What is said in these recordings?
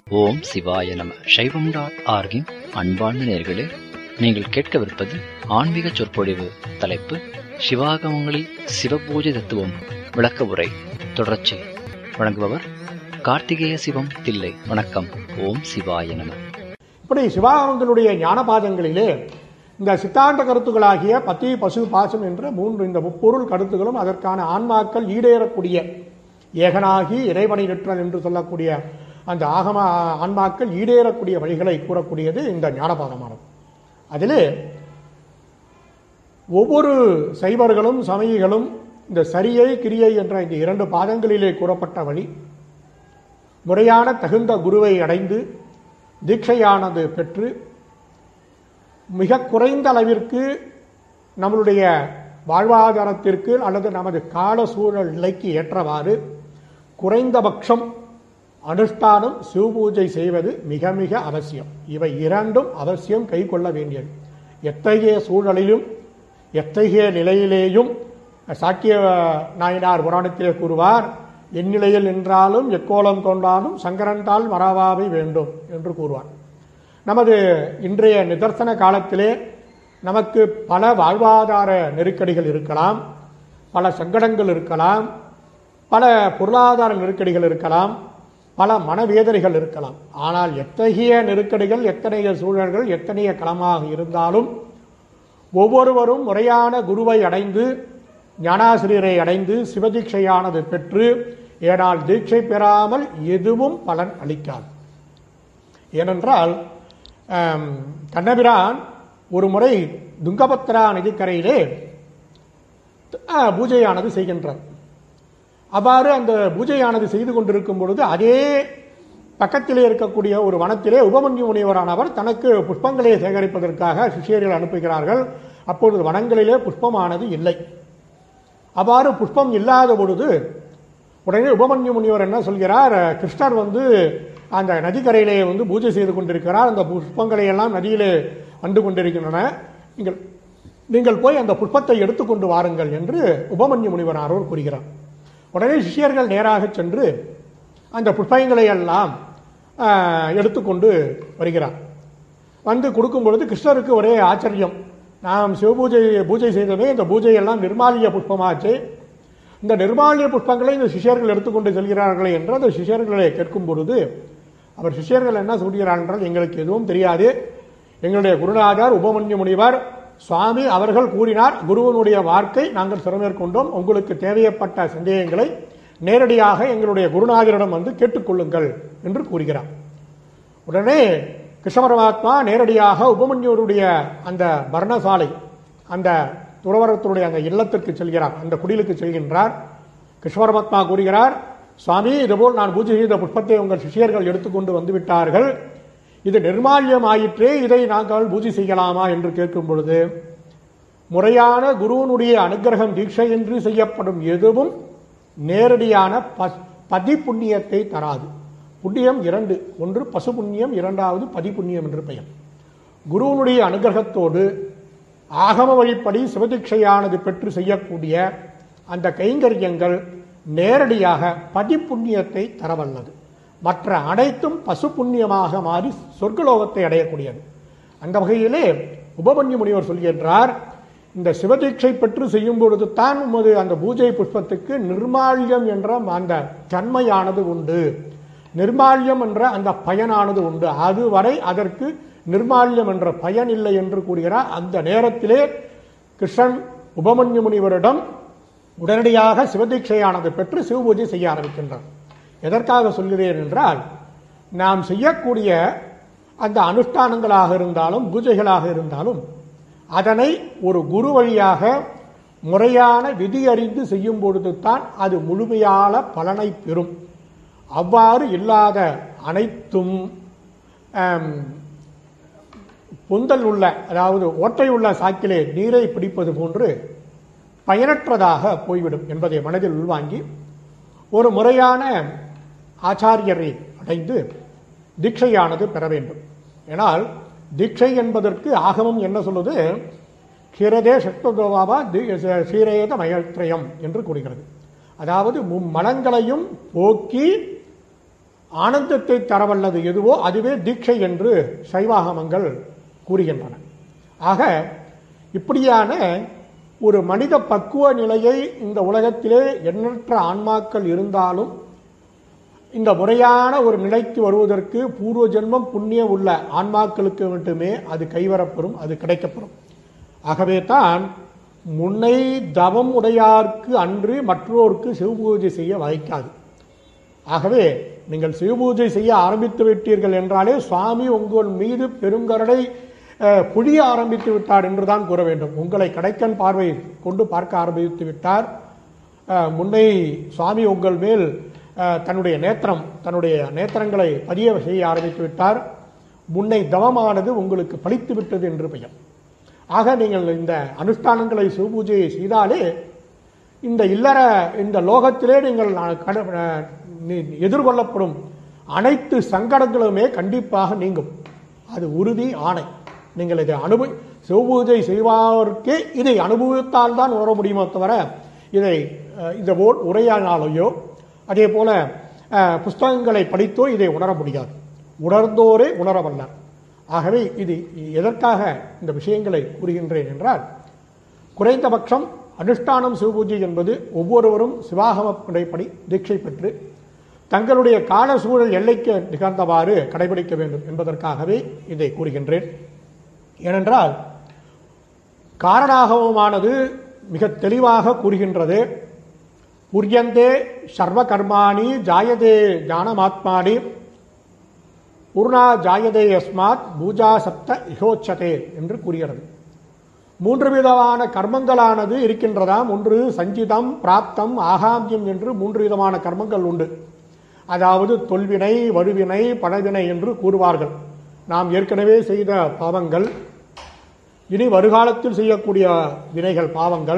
ஓம் சிவாய நம சைவம் டாட் ஆர்கின் அன்பார்ந்த நேர்களே நீங்கள் கேட்கவிருப்பது ஆன்மீக சொற்பொழிவு தலைப்பு சிவாகமங்களில் சிவபூஜை தத்துவம் விளக்க உரை தொடர்ச்சி வழங்குபவர் கார்த்திகேய சிவம் தில்லை வணக்கம் ஓம் சிவாய நம இப்படி சிவாகமங்களுடைய ஞானபாதங்களிலே இந்த சித்தாந்த கருத்துக்களாகிய பத்தி பசு பாசம் என்ற மூன்று இந்த முப்பொருள் கருத்துகளும் அதற்கான ஆன்மாக்கள் ஈடேறக்கூடிய ஏகனாகி இறைவனை நிற்றல் என்று சொல்லக்கூடிய அந்த ஆகம ஆன்மாக்கள் ஈடேறக்கூடிய வழிகளை கூறக்கூடியது இந்த ஞானபாதமானது அதிலே ஒவ்வொரு சைவர்களும் சமயிகளும் இந்த சரியை கிரியை என்ற இந்த இரண்டு பாதங்களிலே கூறப்பட்ட வழி முறையான தகுந்த குருவை அடைந்து தீட்சையானது பெற்று மிக குறைந்த அளவிற்கு நம்மளுடைய வாழ்வாதாரத்திற்கு அல்லது நமது கால சூழல் நிலைக்கு ஏற்றவாறு குறைந்தபட்சம் அனுஷ்டானம் சிவபூஜை செய்வது மிக மிக அவசியம் இவை இரண்டும் அவசியம் கை கொள்ள வேண்டியது எத்தகைய சூழலிலும் எத்தகைய நிலையிலேயும் சாக்கிய நாயனார் புராணத்திலே கூறுவார் எந்நிலையில் நின்றாலும் எக்கோலம் கொண்டாலும் சங்கரன்தால் மறாவாவை வேண்டும் என்று கூறுவார் நமது இன்றைய நிதர்சன காலத்திலே நமக்கு பல வாழ்வாதார நெருக்கடிகள் இருக்கலாம் பல சங்கடங்கள் இருக்கலாம் பல பொருளாதார நெருக்கடிகள் இருக்கலாம் பல மனவேதனைகள் இருக்கலாம் ஆனால் எத்தகைய நெருக்கடிகள் எத்தனைய சூழல்கள் எத்தனைய களமாக இருந்தாலும் ஒவ்வொருவரும் முறையான குருவை அடைந்து ஞானாசிரியரை அடைந்து சிவதீட்சையானது பெற்று ஏனால் தீட்சை பெறாமல் எதுவும் பலன் அளிக்காது ஏனென்றால் கண்ணபிரான் ஒரு முறை துங்கபத்ரா நதிக்கரையிலே பூஜையானது செய்கின்றார் அவ்வாறு அந்த பூஜையானது செய்து கொண்டிருக்கும் பொழுது அதே பக்கத்திலே இருக்கக்கூடிய ஒரு வனத்திலே உபமன்யு முனிவரானவர் தனக்கு புஷ்பங்களை சேகரிப்பதற்காக சிஷியர்கள் அனுப்புகிறார்கள் அப்பொழுது வனங்களிலே புஷ்பமானது இல்லை அவ்வாறு புஷ்பம் இல்லாத பொழுது உடனே உபமன்யு முனிவர் என்ன சொல்கிறார் கிருஷ்ணர் வந்து அந்த நதிக்கரையிலே வந்து பூஜை செய்து கொண்டிருக்கிறார் அந்த புஷ்பங்களை எல்லாம் நதியிலே வந்து கொண்டிருக்கின்றன நீங்கள் நீங்கள் போய் அந்த புஷ்பத்தை எடுத்துக்கொண்டு வாருங்கள் என்று உபமன்யு முனிவராரோர் கூறுகிறார் உடனே சிஷியர்கள் நேராக சென்று அந்த புஷ்பங்களை எல்லாம் எடுத்துக்கொண்டு வருகிறார் வந்து கொடுக்கும் பொழுது கிருஷ்ணருக்கு ஒரே ஆச்சரியம் நாம் சிவபூஜை பூஜை செய்தவே இந்த பூஜையெல்லாம் நிர்மாலிய புஷ்பமாச்சு இந்த நிர்மாலிய புஷ்பங்களை இந்த சிஷியர்கள் எடுத்துக்கொண்டு செல்கிறார்களே என்று அந்த சிஷியர்களை கேட்கும் பொழுது அவர் சிஷியர்கள் என்ன சொல்கிறார் என்றால் எங்களுக்கு எதுவும் தெரியாது எங்களுடைய குருநாதர் உபமன்யு முனிவர் சுவாமி அவர்கள் கூறினார் குருவனுடைய வார்த்தை நாங்கள் சிறமேற்கொண்டோம் உங்களுக்கு தேவைப்பட்ட சந்தேகங்களை நேரடியாக எங்களுடைய குருநாதரிடம் வந்து கேட்டுக்கொள்ளுங்கள் என்று கூறுகிறார் உடனே கிருஷ்ண பரமாத்மா நேரடியாக உபமன்யூருடைய அந்த பர்ணசாலை அந்த துறவரத்தினுடைய அந்த இல்லத்திற்கு செல்கிறார் அந்த குடிலுக்கு செல்கின்றார் கிருஷ்ண பரமாத்மா கூறுகிறார் சுவாமி இதுபோல் நான் பூஜை செய்த புஷ்பத்தை உங்கள் சிஷியர்கள் எடுத்துக்கொண்டு வந்து விட்டார்கள் இது நிர்மால்யம் ஆயிற்றே இதை நாங்கள் பூஜை செய்யலாமா என்று கேட்கும் பொழுது முறையான குருவனுடைய அனுகிரகம் தீட்சை என்று செய்யப்படும் எதுவும் நேரடியான பதி புண்ணியத்தை தராது புண்ணியம் இரண்டு ஒன்று பசு புண்ணியம் இரண்டாவது பதி புண்ணியம் என்று பெயர் குருவனுடைய அனுகிரகத்தோடு ஆகம வழிப்படி சிவதீட்சையானது பெற்று செய்யக்கூடிய அந்த கைங்கரியங்கள் நேரடியாக பதி புண்ணியத்தை தரவல்லது மற்ற அனைத்தும் பசு புண்ணியமாக மாறி சொர்க்கலோகத்தை அடையக்கூடியது அந்த வகையிலே உபமன்யு முனிவர் சொல்கின்றார் இந்த சிவதீட்சை பெற்று செய்யும் பொழுது தான் உமது அந்த பூஜை புஷ்பத்துக்கு நிர்மால்யம் என்ற அந்த தன்மையானது உண்டு நிர்மால்யம் என்ற அந்த பயனானது உண்டு அதுவரை அதற்கு நிர்மால்யம் என்ற பயன் இல்லை என்று கூறுகிறார் அந்த நேரத்திலே கிருஷ்ணன் உபமன்யு முனிவரிடம் உடனடியாக சிவதீட்சையானது பெற்று சிவபூஜை செய்ய ஆரம்பிக்கின்றார் எதற்காக சொல்கிறேன் என்றால் நாம் செய்யக்கூடிய அந்த அனுஷ்டானங்களாக இருந்தாலும் பூஜைகளாக இருந்தாலும் அதனை ஒரு குரு வழியாக முறையான விதி அறிந்து செய்யும் பொழுது தான் அது முழுமையான பலனை பெறும் அவ்வாறு இல்லாத அனைத்தும் பொந்தல் உள்ள அதாவது ஓட்டை உள்ள சாக்கிலே நீரை பிடிப்பது போன்று பயனற்றதாக போய்விடும் என்பதை மனதில் உள்வாங்கி ஒரு முறையான ஆச்சாரியரை அடைந்து தீட்சையானது பெற வேண்டும் ஏனால் தீட்சை என்பதற்கு ஆகமம் என்ன சொல்லுது கிரதே சக்தோபாவா ஸ்ரீரேத மயத்ரயம் என்று கூறுகிறது அதாவது மும்மலங்களையும் போக்கி ஆனந்தத்தை தரவல்லது எதுவோ அதுவே தீட்சை என்று சைவாகமங்கள் கூறுகின்றன ஆக இப்படியான ஒரு மனித பக்குவ நிலையை இந்த உலகத்திலே எண்ணற்ற ஆன்மாக்கள் இருந்தாலும் இந்த முறையான ஒரு நிலைக்கு வருவதற்கு பூர்வ ஜென்மம் புண்ணியம் உள்ள ஆன்மாக்களுக்கு மட்டுமே அது கைவரப்பெறும் அது கிடைக்கப்பெறும் ஆகவே தான் முன்னை தவம் உடையார்க்கு அன்று மற்றோருக்கு சிவபூஜை செய்ய வாய்க்காது ஆகவே நீங்கள் சிவபூஜை செய்ய ஆரம்பித்து விட்டீர்கள் என்றாலே சுவாமி உங்கள் மீது பெருங்கரடை அஹ், புழிய ஆரம்பித்து விட்டார் என்றுதான் கூற வேண்டும் உங்களை கடைக்கன் பார்வை கொண்டு பார்க்க ஆரம்பித்து விட்டார் அஹ், முன்னை சுவாமி உங்கள் மேல் அஹ், தன்னுடைய நேத்திரம் தன்னுடைய நேத்திரங்களை பதிய செய்ய ஆரம்பித்து விட்டார் முன்னை தவமானது உங்களுக்கு பலித்து விட்டது என்று பெயர் ஆக நீங்கள் இந்த அனுஷ்டானங்களை சிவபூஜையை செய்தாலே இந்த இல்லற இந்த லோகத்திலே நீங்கள் நா- கட- அஹ், நீ- எதிர்கொள்ளப்படும் அனைத்து சங்கடங்களுமே கண்டிப்பாக நீங்கும் அது உறுதி ஆணை நீங்கள் இதை அனுபவி சிவபூஜை செய்வார்க்கே இதை அனுபவித்தால் தான் உணர முடியுமோ தவிர இதை அஹ், இந்த ஓர் உரையானாலேயோ அதே போல அஹ், புஸ்தகங்களை படித்தோ இதை உணர முடியாது உணர்ந்தோரே உணரவல்லார் ஆகவே இது எதற்காக இந்த விஷயங்களை கூறுகின்றேன் என்றால் குறைந்தபட்சம் அனுஷ்டானம் சிவபூஜை என்பது ஒவ்வொருவரும் சிவாகம முறைப்படி தீட்சை பெற்று தங்களுடைய கால சூழல் எல்லைக்கு நிகழ்ந்தவாறு கடைபிடிக்க வேண்டும் என்பதற்காகவே இதை கூறுகின்றேன் ஏனென்றால் காரணாகவமானது மிக தெளிவாக கூறுகின்றது புரியந்தே சர்வ கர்மாணி ஜாயதே ஞானமாத்மானி பூர்ணா ஜாயதே யஸ்மாத் பூஜா சப்த இகோச்சதே என்று கூறுகிறது மூன்று விதமான கர்மங்களானது இருக்கின்றதாம் ஒன்று சஞ்சிதம் பிராப்தம் ஆகாமியம் என்று மூன்று விதமான கர்மங்கள் உண்டு அதாவது தொல்வினை வடுவினை பணவினை என்று கூறுவார்கள் நாம் ஏற்கனவே செய்த பாவங்கள் இனி வருகாலத்தில் செய்யக்கூடிய வினைகள் பாவங்கள்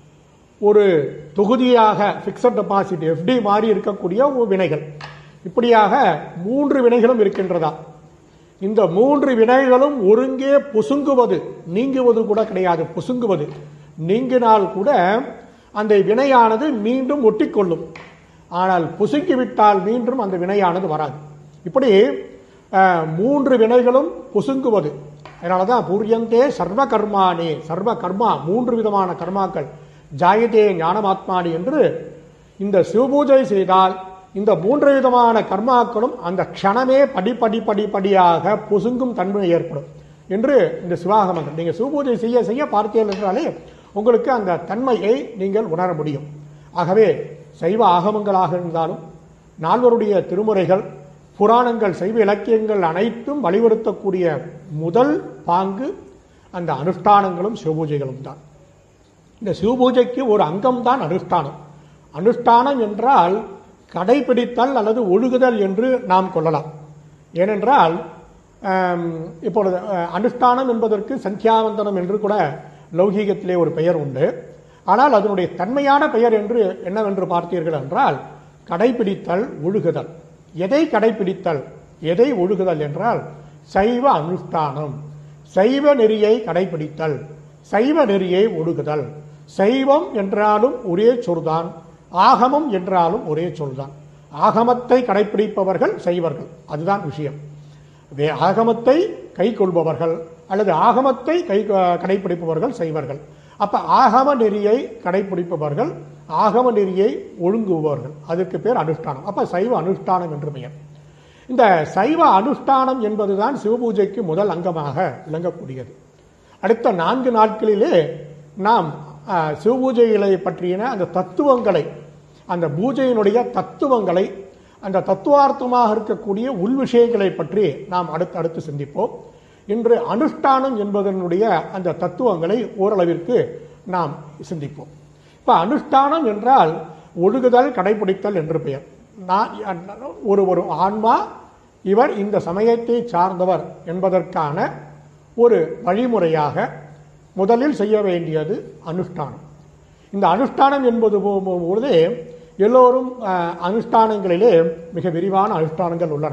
ஒரு தொகுதியாக ஃபிக்ஸட் டெபாசிட் எஃப்டி மாதிரி இருக்கக்கூடிய ஒரு வினைகள் இப்படியாக மூன்று வினைகளும் இருக்கின்றதா இந்த மூன்று வினைகளும் ஒருங்கே பொசுங்குவது நீங்குவது கூட கிடையாது பொசுங்குவது நீங்கினால் கூட அந்த வினையானது மீண்டும் ஒட்டிக்கொள்ளும் ஆனால் பொசுங்கிவிட்டால் மீண்டும் அந்த வினையானது வராது இப்படி அஹ், மூன்று வினைகளும் பொசுங்குவது அதனால தான் பூரியந்தே சர்வ கர்மானே சர்வ கர்மா மூன்று விதமான கர்மாக்கள் ஜாயதே ஞானமாத்மானி என்று இந்த சிவபூஜை செய்தால் இந்த மூன்று விதமான கர்மாக்களும் அந்த க்ஷணமே படி படி படி படியாக பொசுங்கும் தன்மை ஏற்படும் என்று இந்த சிவாகமங்கள் நீங்கள் சிவபூஜை செய்ய செய்ய பார்த்தீர்கள் என்றாலே உங்களுக்கு அந்த தன்மையை நீங்கள் உணர முடியும் ஆகவே சைவ ஆகமங்களாக இருந்தாலும் நால்வருடைய திருமுறைகள் புராணங்கள் சைவ இலக்கியங்கள் அனைத்தும் வலியுறுத்தக்கூடிய முதல் பாங்கு அந்த அனுஷ்டானங்களும் சிவபூஜைகளும் தான் இந்த சிவபூஜைக்கு ஒரு அங்கம்தான் அனுஷ்டானம் அனுஷ்டானம் என்றால் கடைபிடித்தல் அல்லது ஒழுகுதல் என்று நாம் கொள்ளலாம் ஏனென்றால் ஆம், இப்பொழுது அஹ், அனுஷ்டானம் என்பதற்கு சந்தியாவந்தனம் என்று கூட லௌகீகத்திலே ஒரு பெயர் உண்டு ஆனால் அதனுடைய தன்மையான பெயர் என்று என்னவென்று பார்த்தீர்கள் என்றால் கடைபிடித்தல் ஒழுகுதல் எதை கடைபிடித்தல் எதை ஒழுகுதல் என்றால் சைவ அனுஷ்டானம் சைவ நெறியை கடைபிடித்தல் சைவ நெறியை ஒழுகுதல் சைவம் என்றாலும் ஒரே சொல்தான் ஆகமம் என்றாலும் ஒரே சொல்தான் ஆகமத்தை கடைபிடிப்பவர்கள் சைவர்கள் அதுதான் விஷயம் வே- ஆகமத்தை கை கொள்பவர்கள் அல்லது ஆகமத்தை கை கடைபிடிப்பவர்கள் சைவர்கள் அப்ப ஆகம நெறியை கடைபிடிப்பவர்கள் ஆகம நெறியை ஒழுங்குபவர்கள் அதற்கு பேர் அனுஷ்டானம் அப்ப சைவ அனுஷ்டானம் என்று பெயர் இந்த சைவ அனுஷ்டானம் என்பதுதான் சிவபூஜைக்கு முதல் அங்கமாக விளங்கக்கூடியது அடுத்த நான்கு நாட்களிலே நாம் அஹ், சிவபூஜைகளை பற்றின அந்த தத்துவங்களை அந்த பூஜையினுடைய தத்துவங்களை அந்த தத்துவார்த்தமாக இருக்கக்கூடிய உள் விஷயங்களை பற்றி நாம் அடுத்து அடுத்து சிந்திப்போம் இன்று அனுஷ்டானம் என்பதனுடைய அந்த தத்துவங்களை ஓரளவிற்கு நாம் சிந்திப்போம் இப்ப அனுஷ்டானம் என்றால் ஒழுகுதல் கடைபிடித்தல் என்று பெயர் நான் ஒரு ஒரு ஆன்மா இவர் இந்த சமயத்தை சார்ந்தவர் என்பதற்கான ஒரு வழிமுறையாக முதலில் செய்ய வேண்டியது அனுஷ்டானம் இந்த அனுஷ்டானம் என்பது போ- போ- பொழுது எல்லோரும் அஹ், அனுஷ்டானங்களிலே மிக விரிவான அனுஷ்டானங்கள் உள்ளன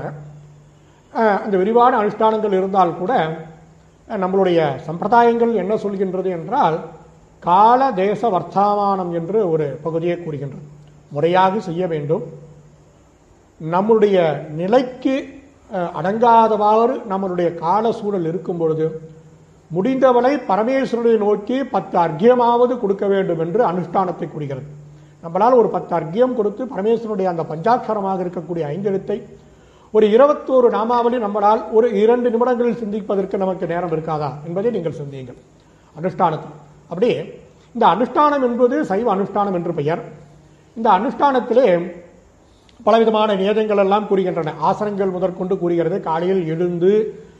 அஹ், அந்த விரிவான அனுஷ்டானங்கள் இருந்தால் கூட அஹ், நம்மளுடைய சம்பிரதாயங்கள் என்ன சொல்கின்றது என்றால் கால தேச வர்த்தமானம் என்று ஒரு பகுதியை கூறுகின்றது முறையாக செய்ய வேண்டும் நம்முடைய நிலைக்கு அஹ், அடங்காதவாறு நம்மளுடைய கால சூழல் இருக்கும் பொழுது முடிந்தவரை பரமேஸ்வரனை நோக்கி பத்து அர்க்கியமாவது கொடுக்க வேண்டும் என்று அனுஷ்டானத்தை கூறுகிறது நம்மளால் ஒரு பத்து அர்க்கியம் கொடுத்து பரமேஸ்வரனுடைய அந்த பஞ்சாட்சரமாக இருக்கக்கூடிய ஐந்தெழுத்தை ஒரு இருபத்தோரு நாமாவளி நம்மளால் ஒரு இரண்டு நிமிடங்களில் சிந்திப்பதற்கு நமக்கு நேரம் இருக்காதா என்பதை நீங்கள் சிந்தியுங்கள் அனுஷ்டானத்தில் அப்படியே இந்த அனுஷ்டானம் என்பது சைவ அனுஷ்டானம் என்று பெயர் இந்த அனுஷ்டானத்திலே பலவிதமான நியதங்கள் எல்லாம் கூறுகின்றன ஆசனங்கள் முதற்கொண்டு கூறுகிறது காலையில் எழுந்து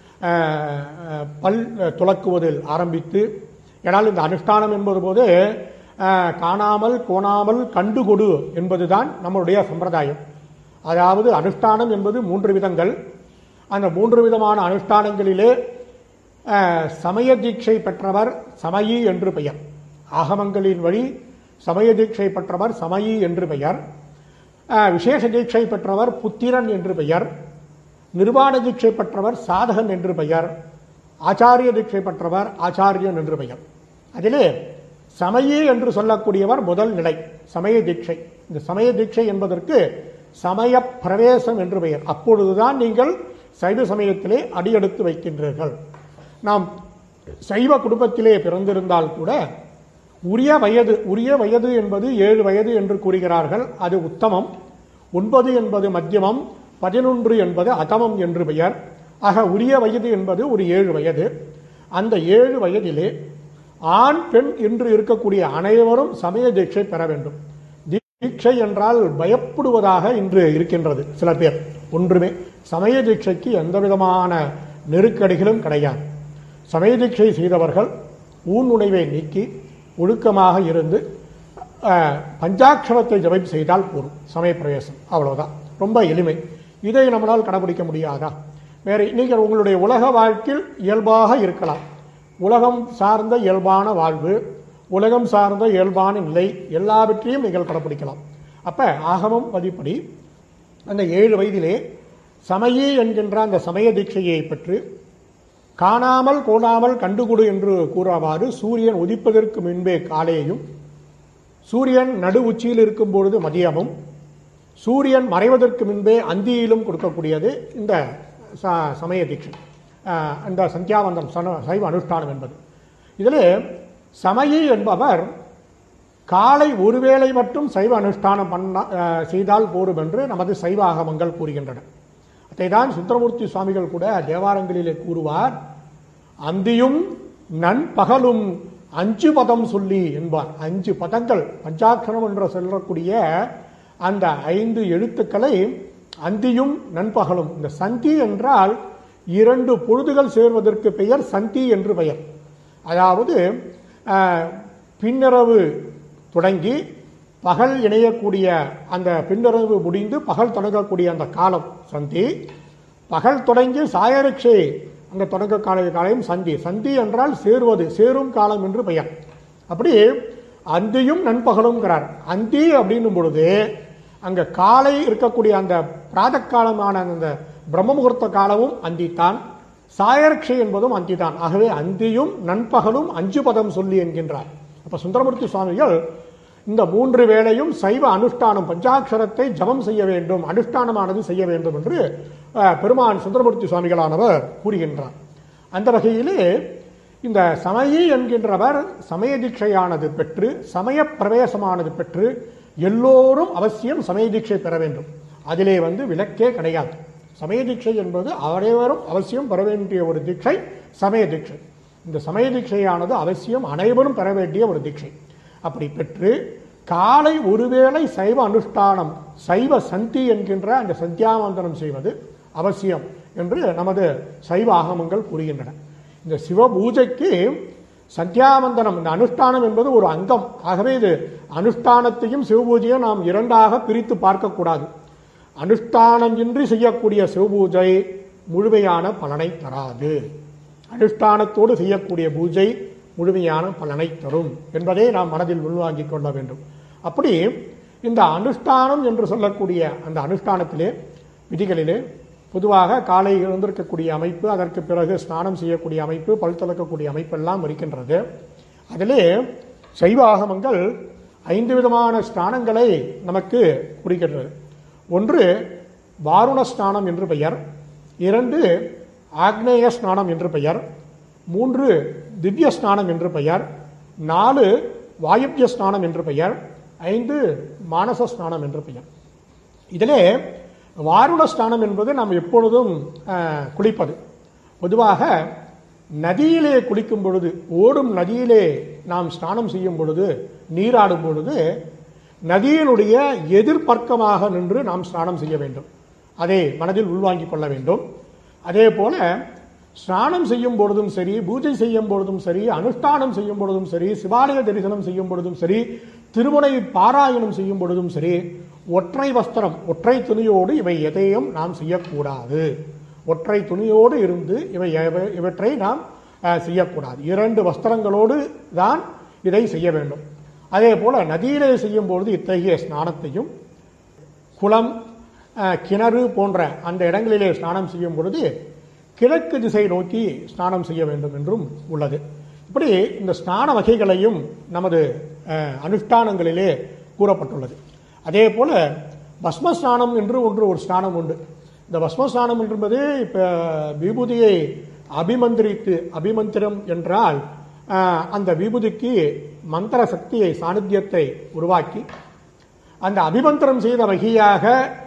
அஹ், அஹ், பல் அஹ், துலக்குவதில் ஆரம்பித்து ஏனால் இந்த அனுஷ்டானம் என்பது போது அஹ், காணாமல் கோணாமல் கண்டுகொடு என்பதுதான் நம்மளுடைய சம்பிரதாயம் அதாவது அனுஷ்டானம் என்பது மூன்று விதங்கள் அந்த மூன்று விதமான அனுஷ்டானங்களிலே அஹ், சமய தீட்சை பெற்றவர் சமயி என்று பெயர் ஆகமங்களின் வழி சமய தீட்சை பெற்றவர் சமயி என்று பெயர் அஹ், விசேஷ தீட்சை பெற்றவர் புத்திரன் என்று பெயர் நிர்வாண தீட்சை பெற்றவர் சாதகன் என்று பெயர் ஆச்சாரிய தீட்சை பெற்றவர் ஆச்சாரியன் என்று பெயர் அதிலே சமயி என்று சொல்லக்கூடியவர் முதல் நிலை சமய தீட்சை இந்த சமய தீட்சை என்பதற்கு சமய பிரவேசம் என்று பெயர் அப்பொழுதுதான் நீங்கள் சைவ சமயத்திலே அடியெடுத்து வைக்கின்றீர்கள் நாம் சைவ குடும்பத்திலே பிறந்திருந்தால் கூட உரிய வயது உரிய வயது என்பது ஏழு வயது என்று கூறுகிறார்கள் அது உத்தமம் ஒன்பது என்பது மத்தியமம் பதினொன்று என்பது அதமம் என்று பெயர் ஆக உரிய வயது என்பது ஒரு ஏழு வயது அந்த ஏழு வயதிலே ஆண் பெண் என்று இருக்கக்கூடிய அனைவரும் சமய தீட்சை பெற வேண்டும் தீட்சை என்றால் பயப்படுவதாக இன்று இருக்கின்றது சில பேர் ஒன்றுமே சமய தீட்சைக்கு எந்த விதமான நெருக்கடிகளும் கிடையாது சமய தீட்சை செய்தவர்கள் ஊன் உணவை நீக்கி ஒழுக்கமாக இருந்து அஹ், பஞ்சாட்சரத்தை ஜபம் செய்தால் போதும் சமய பிரவேசம் அவ்வளவுதான் ரொம்ப எளிமை இதை நம்மளால் கடைபிடிக்க முடியாதா வேற நீங்கள் உங்களுடைய உலக வாழ்க்கையில் இயல்பாக இருக்கலாம் உலகம் சார்ந்த இயல்பான வாழ்வு உலகம் சார்ந்த இயல்பான நிலை எல்லாவற்றையும் நீங்கள் கடைபிடிக்கலாம் அப்ப ஆகமம் பதிப்படி அந்த ஏழு வயதிலே சமயி என்கின்ற அந்த சமய தீட்சையை பெற்று காணாமல் கோணாமல் கண்டுகொடு என்று கூறவாறு சூரியன் உதிப்பதற்கு முன்பே காலையையும் சூரியன் நடு உச்சியில் இருக்கும் பொழுது மதியமும் சூரியன் மறைவதற்கு முன்பே அந்தியிலும் கொடுக்கக்கூடியது இந்த ச- சமய தீட்சை ஆஹ், இந்த சந்தியாவந்தம் சன- சைவ அனுஷ்டானம் என்பது இதில் சமயி என்பவர் காலை ஒருவேளை மட்டும் சைவ அனுஷ்டானம் பண்ண ஆஹ், செய்தால் போரும் என்று நமது சைவ ஆகமங்கள் கூறுகின்றன அதைதான் சுந்தரமூர்த்தி சுவாமிகள் கூட தேவாரங்களிலே கூறுவார் அந்தியும் நண்பகலும் அஞ்சு பதம் சொல்லி என்பார் அஞ்சு பதங்கள் பஞ்சாட்சரம் என்று சொல்லக்கூடிய அந்த ஐந்து எழுத்துக்களை அந்தியும் நண்பகலும் இந்த சந்தி என்றால் இரண்டு பொழுதுகள் சேர்வதற்கு பெயர் சந்தி என்று பெயர் அதாவது ஆஹ், பின்னிரவு தொடங்கி பகல் இணையக்கூடிய அந்த பின்னிரவு முடிந்து பகல் தொடங்கக்கூடிய அந்த காலம் சந்தி பகல் தொடங்கி சாயரட்சை அந்த தொடக்க கால காலையும் சந்தி சந்தி என்றால் சேருவது சேரும் காலம் என்று பெயர் அப்படி அந்தியும் நண்பகலும்ங்கிறார் அந்தி அப்படின்னும் பொழுது அங்க காலை இருக்கக்கூடிய அந்த பிராத காலமான அந்த பிரம்ம முகூர்த்த காலமும் அந்தித்தான் சாயரட்சை என்பதும் அந்திதான் ஆகவே அந்தியும் நண்பகலும் அஞ்சு பதம் சொல்லி என்கின்றார் அப்ப சுந்தரமூர்த்தி சுவாமிகள் இந்த மூன்று வேளையும் சைவ அனுஷ்டானம் பஞ்சாட்சரத்தை ஜபம் செய்ய வேண்டும் அனுஷ்டானமானது செய்ய வேண்டும் என்று அஹ், பெருமான் சுந்தரமூர்த்தி சுவாமிகளானவர் கூறுகின்றார் அந்த வகையிலே இந்த சமயி என்கின்றவர் சமய தீட்சையானது பெற்று சமய பிரவேசமானது பெற்று எல்லோரும் அவசியம் சமய தீட்சை பெற வேண்டும் அதிலே வந்து விலக்கே கிடையாது சமய தீட்சை என்பது அனைவரும் அவசியம் பெற வேண்டிய ஒரு தீட்சை சமய தீட்சை இந்த சமய தீட்சையானது அவசியம் அனைவரும் பெற வேண்டிய ஒரு தீட்சை அப்படி பெற்று காலை ஒருவேளை சைவ அனுஷ்டானம் சைவ சந்தி என்கின்ற அந்த சந்தியாவந்தனம் செய்வது அவசியம் என்று நமது சைவ ஆகமங்கள் கூறுகின்றன இந்த சிவ பூஜைக்கு சந்தியாவந்தனம் இந்த அனுஷ்டானம் என்பது ஒரு அங்கம் ஆகவே இது அனுஷ்டானத்தையும் சிவபூஜையும் நாம் இரண்டாக பிரித்து பார்க்கக்கூடாது அனுஷ்டானம் இன்றி செய்யக்கூடிய சிவபூஜை முழுமையான பலனை தராது அனுஷ்டானத்தோடு செய்யக்கூடிய பூஜை முழுமையான பலனை தரும் என்பதை நாம் மனதில் உள்வாங்கிக் கொள்ள வேண்டும் அப்படி இந்த அனுஷ்டானம் என்று சொல்லக்கூடிய அந்த அனுஷ்டானத்திலே விதிகளிலே பொதுவாக காலை எழுந்திருக்கக்கூடிய அமைப்பு அதற்கு பிறகு ஸ்நானம் செய்யக்கூடிய அமைப்பு பல் துலக்கக்கூடிய அமைப்பெல்லாம் இருக்கின்றது அதிலே சைவ ஆகமங்கள் ஐந்து விதமான ஸ்நானங்களை நமக்கு குறிக்கின்றது ஒன்று வாருண ஸ்நானம் என்று பெயர் இரண்டு ஆக்னேய ஸ்நானம் என்று பெயர் மூன்று திவ்ய ஸ்நானம் என்று பெயர் நாலு வாயுப்ய ஸ்நானம் என்று பெயர் ஐந்து மானச ஸ்நானம் என்று பெயர் இதிலே வாருண ஸ்நானம் என்பது நாம் எப்பொழுதும் அஹ், குளிப்பது பொதுவாக நதியிலே குளிக்கும் பொழுது ஓடும் நதியிலே நாம் ஸ்நானம் செய்யும் பொழுது நீராடும் பொழுது நதியினுடைய எதிர்பர்க்கமாக நின்று நாம் ஸ்நானம் செய்ய வேண்டும் அதை மனதில் உள்வாங்கிக் கொள்ள வேண்டும் அதே போல ஸ்நானம் செய்யும் பொழுதும் சரி பூஜை செய்யும் பொழுதும் சரி அனுஷ்டானம் செய்யும் பொழுதும் சரி சிவாலய தரிசனம் செய்யும் பொழுதும் சரி திருமுனை பாராயணம் செய்யும் பொழுதும் சரி ஒற்றை வஸ்திரம் ஒற்றை துணியோடு இவை எதையும் நாம் செய்யக்கூடாது ஒற்றை துணியோடு இருந்து இவை எவ- இவற்றை நாம் அஹ், செய்யக்கூடாது இரண்டு வஸ்திரங்களோடு தான் இதை செய்ய வேண்டும் அதே போல நதியிலே செய்யும் பொழுது இத்தகைய ஸ்நானத்தையும் குளம் அஹ், கிணறு போன்ற அந்த இடங்களிலே ஸ்நானம் செய்யும் பொழுது கிழக்கு திசை நோக்கி ஸ்நானம் செய்ய வேண்டும் என்றும் உள்ளது இப்படி இந்த ஸ்நான வகைகளையும் நமது அஹ், அனுஷ்டானங்களிலே கூறப்பட்டுள்ளது அதே போல பஸ்ம ஸ்நானம் என்று ஒன்று ஒரு ஸ்நானம் உண்டு இந்த பஸ்ம ஸ்நானம் என்பது இப்ப விபூதியை அபிமந்திரித்து அபிமந்திரம் என்றால் அஹ், அந்த விபூதிக்கு மந்திர சக்தியை சாநித்தியத்தை உருவாக்கி அந்த அபிமந்திரம் செய்த வகையாக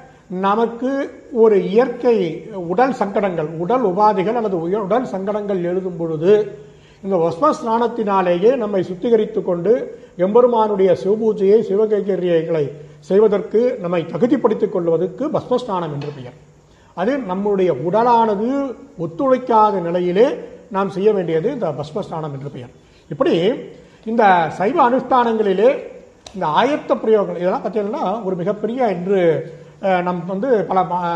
நமக்கு ஒரு இயற்கை உடல் சங்கடங்கள் உடல் உபாதைகள் அல்லது உய- உடல் சங்கடங்கள் எழுதும் பொழுது இந்த வஸ்ம ஸ்நானத்தினாலேயே நம்மை சுத்திகரித்துக் கொண்டு எம்பெருமானுடைய சிவபூஜையை சிவகைகரியைகளை செய்வதற்கு நம்மை தகுதிப்படுத்திக் கொள்வதற்கு பஸ்ம ஸ்நானம் என்று பெயர் அது நம்முடைய உடலானது ஒத்துழைக்காத நிலையிலே நாம் செய்ய வேண்டியது இந்த பஸ்ம ஸ்நானம் என்று பெயர் இப்படி இந்த சைவ அனுஷ்டானங்களிலே இந்த ஆயத்த பிரயோகங்கள் இதெல்லாம் பார்த்தீங்கன்னா ஒரு மிகப்பெரிய இன்று அஹ், நம் வந்து பல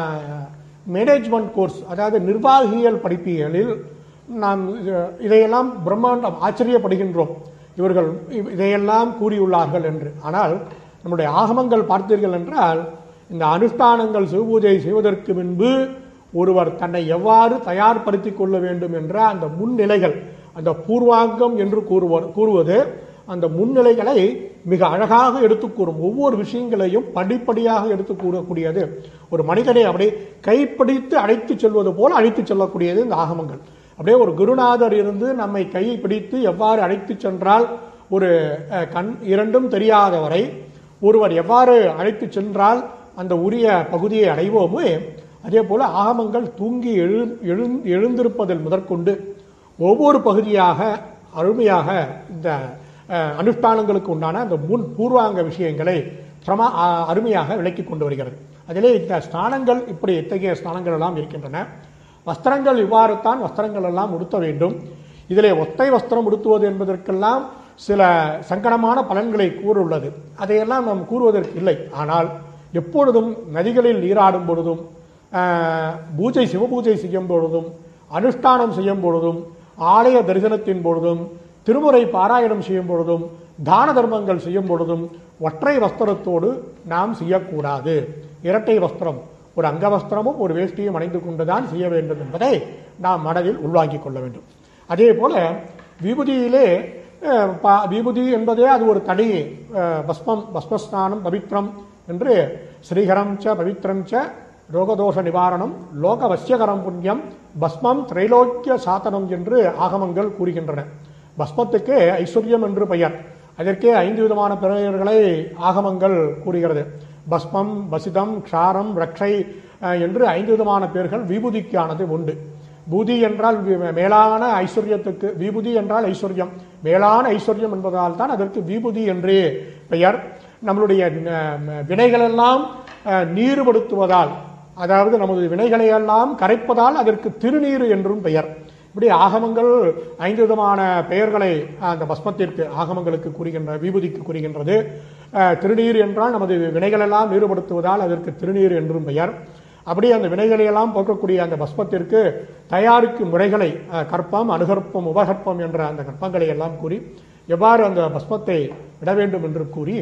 மேனேஜ்மெண்ட் கோர்ஸ் அதாவது நிர்வாகியல் படிப்பியலில் நாம் இது- இதையெல்லாம் பிரம்மாண்டம் ஆச்சரியப்படுகின்றோம் இவர்கள் இ- இதையெல்லாம் கூறியுள்ளார்கள் என்று ஆனால் நம்முடைய ஆகமங்கள் பார்த்தீர்கள் என்றால் இந்த அனுஷ்டானங்கள் சிவபூஜை செய்வதற்கு முன்பு ஒருவர் தன்னை எவ்வாறு தயார்படுத்திக் கொள்ள வேண்டும் என்ற அந்த முன்னிலைகள் அந்த பூர்வாங்கம் என்று கூறுவர் கூறுவது அந்த முன்னிலைகளை மிக அழகாக எடுத்துக் கூறும் ஒவ்வொரு விஷயங்களையும் படிப்படியாக எடுத்து கூறக்கூடியது ஒரு மனிதனை அப்படியே கைப்பிடித்து அழைத்துச் செல்வது போல அழைத்துச் செல்லக்கூடியது இந்த ஆகமங்கள் அப்படியே ஒரு குருநாதர் இருந்து நம்மை கையை பிடித்து எவ்வாறு அழைத்துச் சென்றால் ஒரு அஹ், கண் இரண்டும் தெரியாதவரை ஒருவர் எவ்வாறு அழைத்துச் சென்றால் அந்த உரிய பகுதியை அடைவோமோ அதே போல ஆகமங்கள் தூங்கி எழு எழுந் எழுந்திருப்பதில் முதற்கொண்டு ஒவ்வொரு பகுதியாக அருமையாக இந்த அஹ், அனுஷ்டானங்களுக்கு உண்டான அந்த முன் பூர்வாங்க விஷயங்களை பிரமா அ- அருமையாக விளக்கி கொண்டு வருகிறது அதிலே இந்த ஸ்நானங்கள் இப்படி இத்தகைய ஸ்நானங்கள் எல்லாம் இருக்கின்றன வஸ்திரங்கள் இவ்வாறு தான் வஸ்திரங்கள் எல்லாம் உடுத்த வேண்டும் இதிலே ஒத்தை வஸ்திரம் உடுத்துவது என்பதற்கெல்லாம் சில சங்கடமான பலன்களை கூறுள்ளது அதையெல்லாம் நாம் கூறுவதற்கு இல்லை ஆனால் எப்பொழுதும் நதிகளில் நீராடும் பொழுதும் ஆஹ், பூஜை சிவபூஜை செய்யும் பொழுதும் அனுஷ்டானம் செய்யும் பொழுதும் ஆலய தரிசனத்தின் பொழுதும் திருமுறை பாராயணம் செய்யும் பொழுதும் தான தர்மங்கள் செய்யும் பொழுதும் ஒற்றை வஸ்திரத்தோடு நாம் செய்யக்கூடாது இரட்டை வஸ்திரம் ஒரு அங்கவஸ்திரமும் ஒரு வேஷ்டியும் அணிந்து கொண்டுதான் செய்ய வேண்டும் என்பதை நாம் மனதில் உள்வாங்கிக் கொள்ள வேண்டும் அதே போல விபூதியிலே அஹ், ப- விபூதி என்பதே அது ஒரு தனி அஹ், பஸ்மம் பஸ்மஸ்நானம் பவித்ரம் என்று ஸ்ரீகரம் ச பவித்ரம் ச ரோகதோஷ நிவாரணம் லோக வசியகரம் புண்ணியம் பஸ்மம் திரைலோக்கிய சாதனம் என்று ஆகமங்கள் கூறுகின்றன பஸ்மத்துக்கு ஐஸ்வர்யம் என்று பெயர் அதற்கே ஐந்து விதமான பெயர்களை ஆகமங்கள் கூறுகிறது பஸ்மம் பசிதம் க்ஷாரம் ரக்ஷை அஹ், என்று ஐந்து விதமான பெயர்கள் விபூதிக்கானது உண்டு பூதி என்றால் வி- மேலான ஐஸ்வர்யத்துக்கு விபூதி என்றால் ஐஸ்வர்யம் மேலான ஐஸ்வர்யம் என்பதால் தான் அதற்கு விபூதி என்று பெயர் நம்மளுடைய அஹ், வினைகளெல்லாம் அஹ், நீர்படுத்துவதால் அதாவது நமது வினைகளை எல்லாம் கரைப்பதால் அதற்கு திருநீர் என்றும் பெயர் இப்படி ஆகமங்கள் ஐந்து விதமான பெயர்களை அந்த பஸ்மத்திற்கு ஆகமங்களுக்கு கூறுகின்ற விபூதிக்கு கூறுகின்றது அஹ், திருநீர் என்றால் நமது வினைகளெல்லாம் நீர்படுத்துவதால் அதற்கு திருநீர் என்றும் பெயர் அப்படி அந்த வினைகளை எல்லாம் போக்கக்கூடிய அந்த பஸ்மத்திற்கு தயாரிக்கும் முறைகளை அஹ், கற்பம் அனுகற்பம் உபகற்பம் என்ற அந்த கற்பங்களை எல்லாம் கூறி எவ்வாறு அந்த பஸ்மத்தை விட வேண்டும் என்று கூறி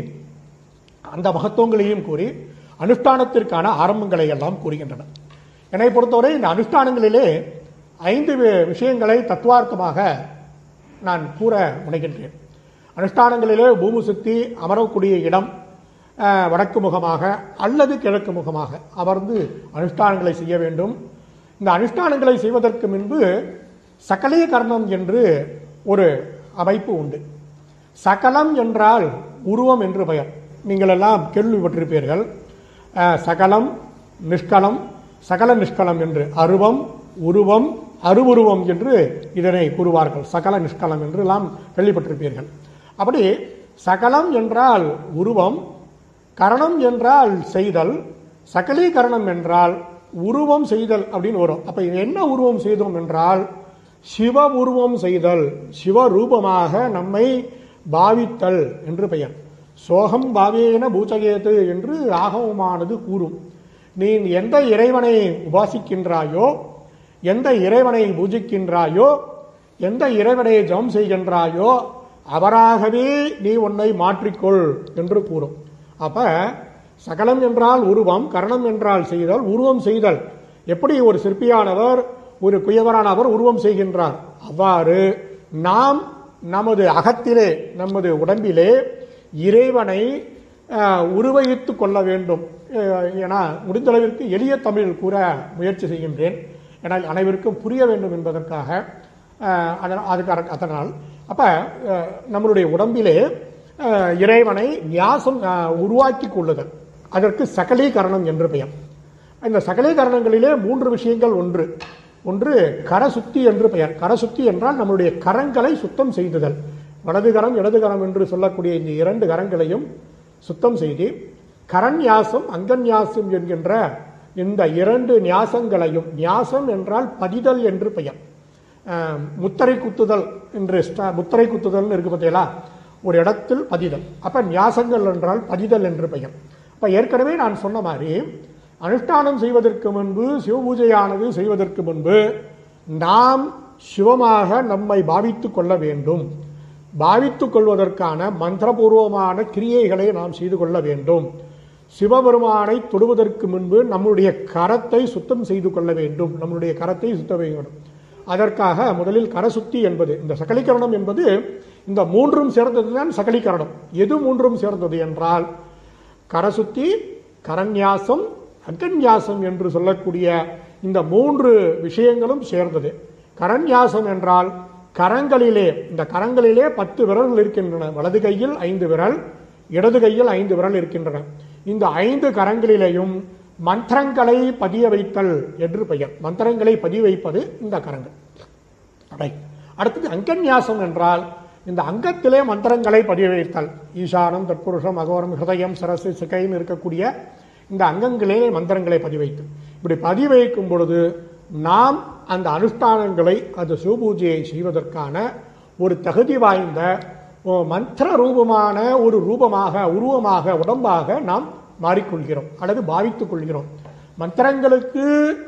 அந்த மகத்துவங்களையும் கூறி அனுஷ்டானத்திற்கான ஆரம்பங்களை எல்லாம் கூறுகின்றன என்னை பொறுத்தவரை இந்த அனுஷ்டானங்களிலே ஐந்து வி- விஷயங்களை தத்துவார்த்தமாக நான் கூற முனைகின்றேன் அனுஷ்டானங்களிலே பூமி சுத்தி அமரக்கூடிய இடம் அஹ், வடக்கு முகமாக அல்லது கிழக்கு முகமாக அமர்ந்து அனுஷ்டானங்களை செய்ய வேண்டும் இந்த அனுஷ்டானங்களை செய்வதற்கு முன்பு சகலீய கர்மம் என்று ஒரு அமைப்பு உண்டு சகலம் என்றால் உருவம் என்று பெயர் நீங்கள் எல்லாம் கேள்விப்பட்டிருப்பீர்கள் அஹ், சகலம் நிஷ்கலம் சகல நிஷ்கலம் என்று அருவம் உருவம் அருவுருவம் என்று இதனை கூறுவார்கள் சகல நிஷ்கலம் என்று எல்லாம் கேள்விப்பட்டிருப்பீர்கள் அப்படி சகலம் என்றால் உருவம் கரணம் என்றால் செய்தல் சகலீகரணம் என்றால் உருவம் செய்தல் அப்படின்னு வரும் அப்ப இது என்ன உருவம் செய்தோம் என்றால் சிவ உருவம் செய்தல் சிவரூபமாக நம்மை பாவித்தல் என்று பெயர் சோகம் பாவேன பூச்சகேது என்று ஆகவமானது கூறும் நீ எந்த இறைவனை உபாசிக்கின்றாயோ எந்த இறைவனை பூஜிக்கின்றாயோ எந்த இறைவனை ஜெபம் செய்கின்றாயோ அவராகவே நீ உன்னை மாற்றிக்கொள் என்று கூறும் அப்ப சகலம் என்றால் உருவம் கரணம் என்றால் செய்தல் உருவம் செய்தல் எப்படி ஒரு சிற்பியானவர் ஒரு குயவரானவர் உருவம் செய்கின்றார் அவ்வாறு நாம் நமது அகத்திலே நமது உடம்பிலே இறைவனை அஹ், உருவகித்துக் கொள்ள வேண்டும் அஹ், என முடிந்தளவிற்கு எளிய தமிழ் கூற முயற்சி செய்கின்றேன் எனால் அனைவருக்கும் புரிய வேண்டும் என்பதற்காக அஹ், அதனால் அதுக்காக அதனால் அப்ப அஹ், நம்மளுடைய உடம்பிலே அஹ், இறைவனை நியாசம் அஹ், உருவாக்கி கொள்ளுதல் அதற்கு சகலீகரணம் என்று பெயர் இந்த சகலீகரணங்களிலே மூன்று விஷயங்கள் ஒன்று ஒன்று கரசுத்தி என்று பெயர் கரசுத்தி என்றால் நம்முடைய கரங்களை சுத்தம் செய்துதல் வலது கரம் இடது கரம் என்று சொல்லக்கூடிய இந்த இரண்டு கரங்களையும் சுத்தம் செய்து கரண்யாசம் அங்கன்யாசம் என்கின்ற இந்த இரண்டு நியாசங்களையும் நியாசம் என்றால் பதிதல் என்று பெயர் அஹ், முத்திரை குத்துதல் என்று ஸ்ட- முத்திரை குத்துதல் இருக்கு பார்த்தீங்களா ஒரு இடத்தில் பதிதல் அப்ப நியாசங்கள் என்றால் பதிதல் என்று பெயர் அப்ப ஏற்கனவே நான் சொன்ன மாதிரி அனுஷ்டானம் செய்வதற்கு முன்பு சிவபூஜையானது செய்வதற்கு முன்பு நாம் சிவமாக நம்மை பாவித்துக் கொள்ள வேண்டும் பாவித்துக் கொள்வதற்கான மந்திரபூர்வமான கிரியைகளை நாம் செய்து கொள்ள வேண்டும் சிவபெருமானை தொடுவதற்கு முன்பு நம்முடைய கரத்தை சுத்தம் செய்து கொள்ள வேண்டும் நம்முடைய கரத்தை சுத்தம் செய்ய வேண்டும் அதற்காக முதலில் கரசுத்தி என்பது இந்த சகலீகரணம் என்பது இந்த மூன்றும் சேர்ந்ததுதான் சகலீகரணம் எது மூன்றும் சேர்ந்தது என்றால் கரசுத்தி கரண்யாசம் அங்கன்யாசம் என்று சொல்லக்கூடிய இந்த மூன்று விஷயங்களும் சேர்ந்தது கரண்யாசம் என்றால் கரங்களிலே இந்த கரங்களிலே பத்து விரல்கள் இருக்கின்றன வலது கையில் ஐந்து விரல் இடது கையில் ஐந்து விரல் இருக்கின்றன இந்த ஐந்து கரங்களிலேயும் மந்திரங்களை பதிய வைத்தல் என்று பெயர் மந்திரங்களை பதிய வைப்பது இந்த கரங்கள் Right. அடுத்தது அங்கன்யாசம் என்றால் இந்த அங்கத்திலே மந்திரங்களை பதிய வைத்தல் ஈசானம் தற்புருஷம் அகோரம் ஹிருதயம் சரசு சிகைன்னு இருக்கக்கூடிய இந்த அங்கங்களிலே மந்திரங்களை பதிவைத்து இப்படி பதிய வைக்கும் பொழுது நாம் அந்த அனுஷ்டானங்களை அந்த சிவபூஜையை செய்வதற்கான ஒரு தகுதி வாய்ந்த ஓ, மந்திர ரூபமான ஒரு ரூபமாக உருவமாக உடம்பாக நாம் மாறிக்கொள்கிறோம் அல்லது பாவித்துக் கொள்கிறோம் மந்திரங்களுக்கு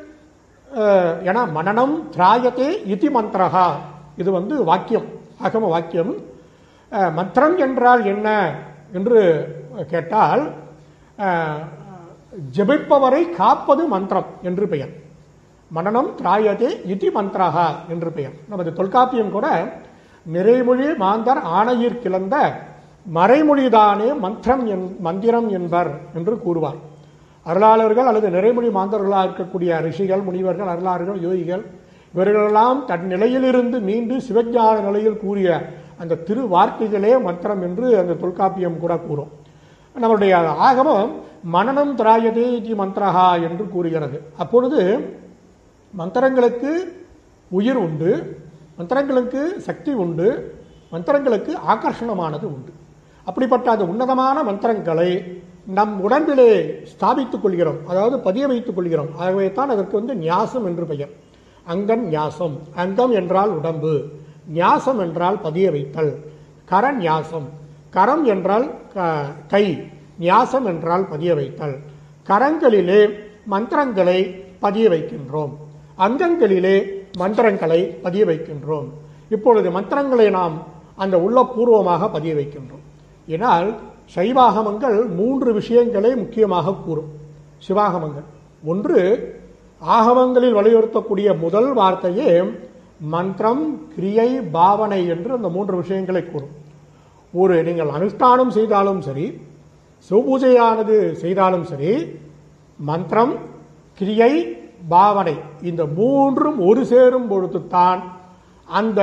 அஹ், ஏன்னா மனநம் திராயத்தே இதி மந்திரகா இது வந்து வாக்கியம் அகம வாக்கியம் அஹ், மந்திரம் என்றால் என்ன என்று கேட்டால் அஹ், ஜெபிப்பவரை காப்பது மந்திரம் என்று பெயர் மனநம் திராயதே இதி மந்திரகா என்று பெயர் நமது தொல்காப்பியம் கூட நிறைமொழி மாந்தர் ஆணையிற் கிளந்த மறைமொழிதானே மந்திரம் என் மந்திரம் என்பர் என்று கூறுவார் அருளாளர்கள் அல்லது நிறைமொழி மாந்தர்களாக இருக்கக்கூடிய ரிஷிகள் முனிவர்கள் அருளாளர்கள் யோகிகள் இவர்களெல்லாம் தன் நிலையிலிருந்து மீண்டு சிவஞான நிலையில் கூறிய அந்த திரு வார்த்தைகளே மந்திரம் என்று அந்த தொல்காப்பியம் கூட கூறும் நம்மளுடைய ஆகமம் மனநம் திராயதே இதி மந்திரஹா என்று கூறுகிறது அப்பொழுது மந்திரங்களுக்கு உயிர் உண்டு மந்திரங்களுக்கு சக்தி உண்டு மந்திரங்களுக்கு ஆகர்ஷணமானது உண்டு அப்படிப்பட்ட அந்த உன்னதமான மந்திரங்களை நம் உடம்பிலே ஸ்தாபித்துக் கொள்கிறோம் அதாவது பதிய வைத்துக் கொள்கிறோம் ஆகவே தான் அதற்கு வந்து ஞாசம் என்று பெயர் அங்கன் ஞாசம் அங்கம் என்றால் உடம்பு ஞாசம் என்றால் பதிய வைத்தல் கர ஞாசம் கரம் என்றால் க- கை ஞாசம் என்றால் பதிய வைத்தல் கரங்களிலே மந்திரங்களை பதிய வைக்கின்றோம் அங்கங்களிலே மந்திரங்களை பதிய வைக்கின்றோம் இப்பொழுது மந்திரங்களை நாம் அந்த உள்ளபூர்வமாக பதிய வைக்கின்றோம் ஏனால் சைவாகமங்கள் மூன்று விஷயங்களை முக்கியமாக கூறும் சிவாகமங்கள் ஒன்று ஆகமங்களில் வலியுறுத்தக்கூடிய முதல் வார்த்தையே மந்திரம் கிரியை பாவனை என்று அந்த மூன்று விஷயங்களை கூறும் ஒரு நீங்கள் அனுஷ்டானம் செய்தாலும் சரி சிவபூஜையானது செய்தாலும் சரி மந்திரம் கிரியை பாவனை இந்த மூன்றும் ஒரு சேரும் பொழுதுதான் அந்த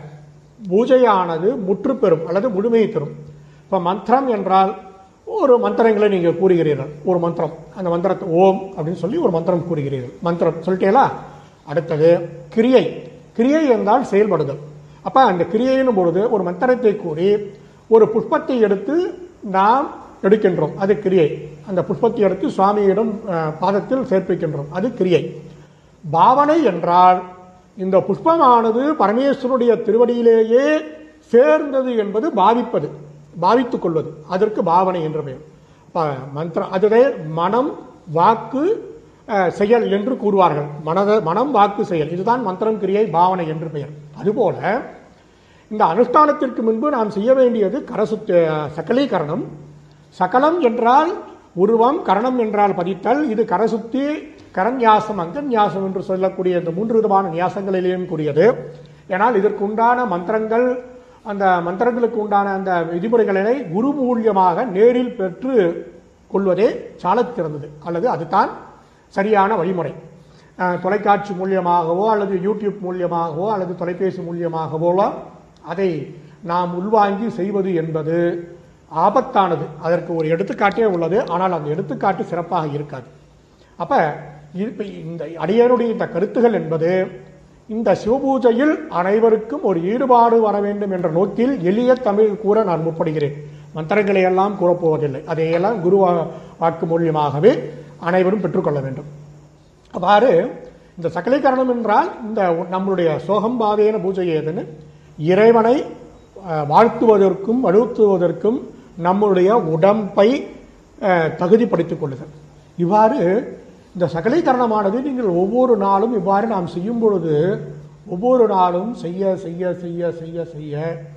பூஜையானது முற்று பெறும் அல்லது முழுமையை தரும் இப்போ மந்திரம் என்றால் ஒரு மந்திரங்களை நீங்கள் கூறுகிறீர்கள் ஒரு மந்திரம் அந்த மந்திரத்தை ஓம் அப்படின்னு சொல்லி ஒரு மந்திரம் கூறுகிறீர்கள் மந்திரம் சொல்லிட்டீங்களா அடுத்தது கிரியை கிரியை என்றால் செயல்படுதல் அப்ப அந்த கிரியையினும் பொழுது ஒரு மந்திரத்தை கூறி ஒரு புஷ்பத்தை எடுத்து நாம் எடுக்கின்றோம் அது கிரியை அந்த புஷ்பத்தை எடுத்து சுவாமியிடம் அஹ், பாதத்தில் சேர்ப்பிக்கின்றோம் அது கிரியை பாவனை என்றால் இந்த புஷ்பமானது பரமேஸ்வருடைய திருவடியிலேயே சேர்ந்தது என்பது பாவிப்பது பாவித்துக் கொள்வது அதற்கு பாவனை என்று பெயர் அப்ப மந்திரம் அதுவே மனம் வாக்கு அஹ், செயல் என்று கூறுவார்கள் மனத மனம் வாக்கு செயல் இதுதான் மந்திரம் கிரியை பாவனை என்று பெயர் அதுபோல இந்த அனுஷ்டானத்திற்கு முன்பு நாம் செய்ய வேண்டியது கரசுத்த சகலீகரணம் சகலம் என்றால் உருவம் கரணம் என்றால் பதித்தல் இது கரசுத்தி கரநியாசம் அங்கநியாசம் என்று சொல்லக்கூடிய இந்த மூன்று விதமான நியாசங்களிலேயும் கூறியது ஏனால் இதற்கு உண்டான மந்திரங்கள் அந்த மந்திரங்களுக்கு உண்டான அந்த விதிமுறைகளை குரு மூலியமாக நேரில் பெற்று கொள்வதே சாலச் சிறந்தது அல்லது அதுதான் சரியான வழிமுறை அஹ், தொலைக்காட்சி மூலியமாகவோ அல்லது யூடியூப் மூலியமாகவோ அல்லது தொலைபேசி மூலியமாகவோ அதை நாம் உள்வாங்கி செய்வது என்பது ஆபத்தானது அதற்கு ஒரு எடுத்துக்காட்டே உள்ளது ஆனால் அந்த எடுத்துக்காட்டு சிறப்பாக இருக்காது அப்ப இப்ப இந்த அடியனுடைய இந்த கருத்துகள் என்பது இந்த சிவபூஜையில் அனைவருக்கும் ஒரு ஈடுபாடு வர வேண்டும் என்ற நோக்கில் எளிய தமிழ் கூற நான் முற்படுகிறேன் மந்திரங்களை எல்லாம் கூறப்போவதில்லை அதையெல்லாம் குரு வா- வாக்கு மூலியமாகவே அனைவரும் பெற்றுக்கொள்ள வேண்டும் அவ்வாறு இந்த சகலீகரணம் என்றால் இந்த நம்மளுடைய சோகம் பாவேன பூஜை ஏதுன்னு இறைவனை அஹ், வாழ்த்துவதற்கும் வழுத்துவதற்கும் நம்முடைய உடம்பை அஹ், தகுதிப்படுத்திக் கொள்ளுதல் இவ்வாறு இந்த சகலீகரணமானது நீங்கள் ஒவ்வொரு நாளும் இவ்வாறு நாம் செய்யும் பொழுது ஒவ்வொரு நாளும் செய்ய செய்ய செய்ய செய்ய செய்ய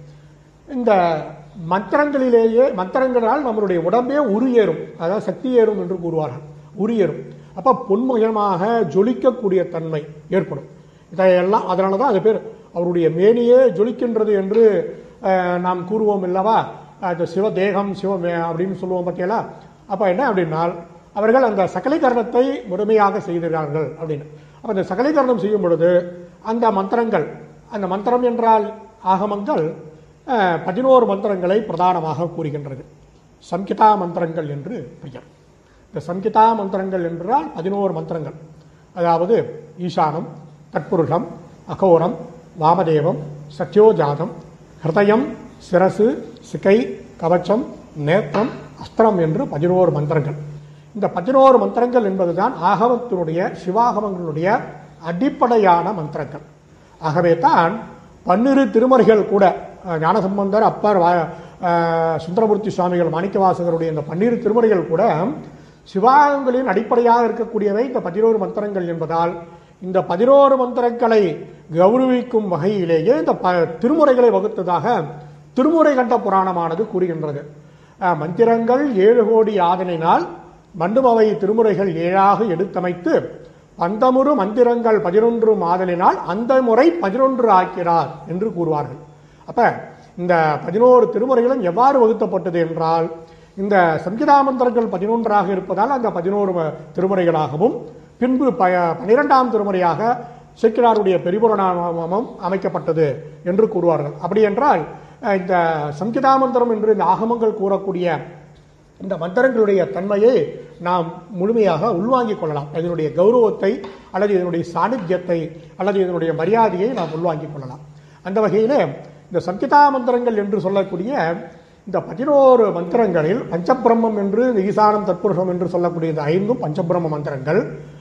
இந்த மந்திரங்களிலேயே மந்திரங்களால் நம்மளுடைய உடம்பே உரியேறும் அதாவது சக்தி ஏறும் என்று கூறுவார்கள் உரியேறும் அப்ப பொன்மயமாக ஜொலிக்கக்கூடிய தன்மை ஏற்படும் இதையெல்லாம் அதனால தான் அது பேர் அவருடைய மேனியே ஜொலிக்கின்றது என்று அஹ், நாம் கூறுவோம் இல்லவா அது சிவதேகம் சிவ அப்படின்னு சொல்லுவோம் பார்த்தீங்களா அப்ப என்ன அப்படின்னால் அவர்கள் அந்த சகலீகரணத்தை முழுமையாக செய்கிறார்கள் அப்படின்னு அப்ப அந்த சகலீகரணம் செய்யும் பொழுது அந்த மந்திரங்கள் அந்த மந்திரம் என்றால் ஆகமங்கள் அஹ், பதினோரு மந்திரங்களை பிரதானமாக கூறுகின்றது சம்கிதா மந்திரங்கள் என்று பெயர் இந்த சம்கிதா மந்திரங்கள் என்றால் பதினோரு மந்திரங்கள் அதாவது ஈசானம் தற்புருஷம் அகோரம் வாமதேவம் சத்யோஜாதம் ஹிருதயம் சிரசு சிகை கவச்சம் நேத்திரம் அஸ்திரம் என்று பதினோரு மந்திரங்கள் இந்த பதினோரு மந்திரங்கள் என்பதுதான் ஆகமத்தினுடைய சிவாகமங்களுடைய அடிப்படையான மந்திரங்கள் ஆகவே தான் பன்னிரு திருமறைகள் கூட அஹ், ஞானசம்பந்தர் அப்பர் வா- அஹ், சுந்தரமூர்த்தி சுவாமிகள் மாணிக்கவாசகருடைய இந்த பன்னிரு திருமறைகள் கூட சிவாகங்களின் அடிப்படையாக இருக்கக்கூடியவை இந்த பதினோரு மந்திரங்கள் என்பதால் இந்த பதினோரு மந்திரங்களை கௌரவிக்கும் வகையிலேயே இந்த ப- திருமுறைகளை வகுத்ததாக திருமுறை கண்ட புராணமானது கூறுகின்றது அஹ், மந்திரங்கள் ஏழு கோடி ஆதனினால் மண்டுமவை திருமுறைகள் ஏழாக எடுத்தமைத்து பந்தமுறு மந்திரங்கள் பதினொன்று ஆதலினால் அந்த முறை பதினொன்று ஆக்கிறார் என்று கூறுவார்கள் அப்ப இந்த பதினோரு திருமுறைகளும் எவ்வாறு வகுத்தப்பட்டது என்றால் இந்த சங்கீதா மந்திரங்கள் பதினொன்றாக இருப்பதால் அந்த பதினோரு ம- திருமுறைகளாகவும் பின்பு ப பனிரெண்டாம் திருமுறையாக சேக்கிராருடைய பெரிபுராணமும் அமைக்கப்பட்டது என்று கூறுவார்கள் அப்படி என்றால் அஹ், இந்த சங்கீதா மந்திரம் என்று இந்த ஆகமங்கள் கூறக்கூடிய இந்த மந்திரங்களுடைய தன்மையை நாம் முழுமையாக உள்வாங்கிக் கொள்ளலாம் இதனுடைய கௌரவத்தை அல்லது இதனுடைய சாநித்தியத்தை அல்லது இதனுடைய மரியாதையை நாம் உள்வாங்கிக் கொள்ளலாம் அந்த வகையிலே இந்த சங்கீதா மந்திரங்கள் என்று சொல்லக்கூடிய இந்த பதினோரு மந்திரங்களில் பஞ்சபிரம்மம் என்று இந்த ஈசானம் தற்புருஷம் என்று சொல்லக்கூடிய இந்த ஐந்தும் பஞ்சபிரம்ம மந்திரங்கள்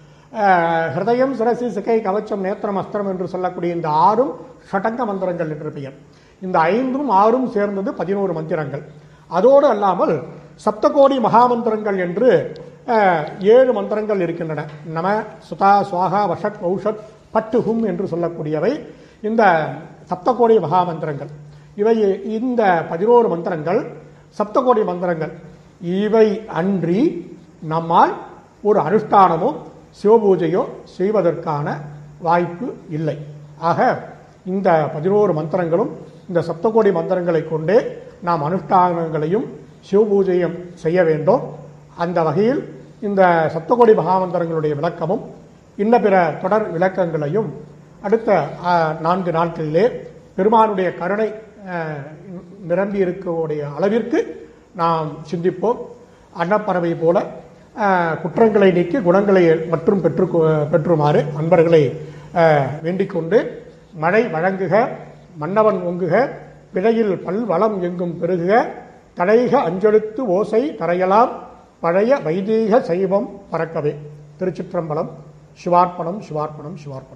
அஹ், ஹிருதயம் சிரசி சிகை கவச்சம் நேத்திரம் அஸ்திரம் என்று சொல்லக்கூடிய இந்த ஆறும் ஷடங்க மந்திரங்கள் என்று பெயர் இந்த ஐந்தும் ஆறும் சேர்ந்தது பதினோரு மந்திரங்கள் அதோடு அல்லாமல் சப்தகோடி மகாமந்திரங்கள் என்று அஹ், ஏழு மந்திரங்கள் இருக்கின்றன நம சுதா சுவாகா வஷட் ஔஷத் பட்டு ஹும் என்று சொல்லக்கூடியவை இந்த சப்தகோடி மகாமந்திரங்கள் இவை இந்த பதினோரு மந்திரங்கள் சப்தகோடி மந்திரங்கள் இவை அன்றி நம்மால் ஒரு அனுஷ்டானமோ சிவபூஜையோ செய்வதற்கான வாய்ப்பு இல்லை ஆக இந்த பதினோரு மந்திரங்களும் இந்த சப்தகோடி மந்திரங்களை கொண்டே நாம் அனுஷ்டானங்களையும் சிவபூஜையும் செய்ய வேண்டும் அந்த வகையில் இந்த சப்தகோடி மகாமந்திரங்களுடைய விளக்கமும் இன்ன பிற தொடர் விளக்கங்களையும் அடுத்த ஆ, நான்கு நாட்களிலே பெருமானுடைய கருணை ஆ, நிரம்பி இருக்கக்கூடிய அளவிற்கு நாம் சிந்திப்போம் அன்னப்பறவை போல ஆ, குற்றங்களை நீக்கி குணங்களை மற்றும் பெற்று பெற்றுமாறு அன்பர்களை ஆ, வேண்டிக் கொண்டு மழை வழங்குக மன்னவன் ஒங்குக பிழையில் பல்வளம் எங்கும் பெருகுக தடைக அஞ்செழுத்து ஓசை தரையலாம் பழைய வைதீக சைவம் பறக்கவே திருச்சிற்றம்பலம் சிவார்ப்பணம் சிவார்ப்பணம் சிவார்ப்பணம்